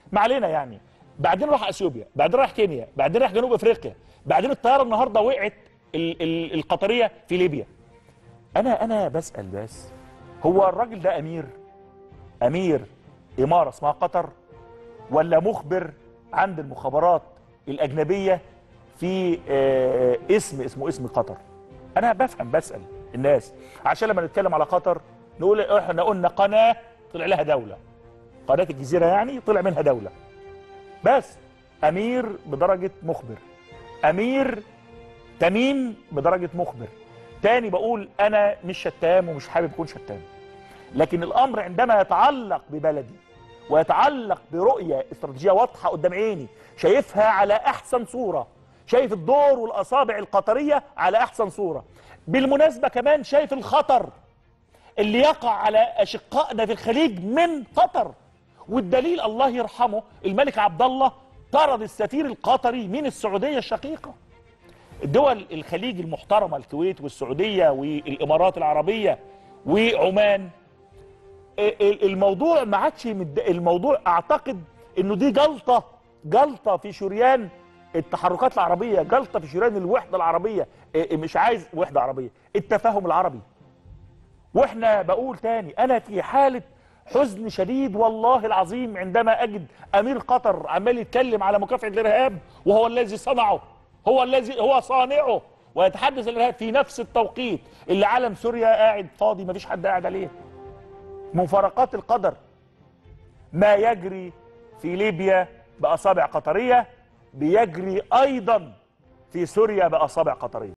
ما علينا يعني بعدين راح اثيوبيا بعدين راح كينيا بعدين راح جنوب افريقيا بعدين الطياره النهارده وقعت ال ال القطريه في ليبيا انا انا بسال بس هو الراجل ده امير امير اماره اسمها قطر ولا مخبر عند المخابرات الاجنبيه في آه، اسم اسمه اسم قطر انا بفهم بسال الناس عشان لما نتكلم على قطر نقول احنا قلنا قناه طلع لها دوله قناه الجزيره يعني طلع منها دوله بس امير بدرجه مخبر امير تميم بدرجه مخبر تاني بقول انا مش شتام ومش حابب اكون شتام لكن الامر عندما يتعلق ببلدي ويتعلق برؤيه استراتيجيه واضحه قدام عيني شايفها على احسن صوره شايف الدور والاصابع القطريه على احسن صوره بالمناسبه كمان شايف الخطر اللي يقع على اشقائنا في الخليج من قطر والدليل الله يرحمه الملك عبد الله طرد السفير القطري من السعوديه الشقيقه الدول الخليج المحترمه الكويت والسعوديه والامارات العربيه وعمان ال- الموضوع ما عادش مد- الموضوع اعتقد انه دي جلطه جلطه في شريان التحركات العربيه جلطه في شريان الوحده العربيه إيه، مش عايز وحده عربيه التفاهم العربي واحنا بقول تاني انا في حاله حزن شديد والله العظيم عندما اجد امير قطر عمال يتكلم على مكافحه الارهاب وهو الذي صنعه هو الذي هو صانعه ويتحدث عن الارهاب في نفس التوقيت اللي علم سوريا قاعد فاضي مفيش حد قاعد عليه مفارقات القدر ما يجري في ليبيا باصابع قطريه بيجري ايضا في سوريا باصابع قطريه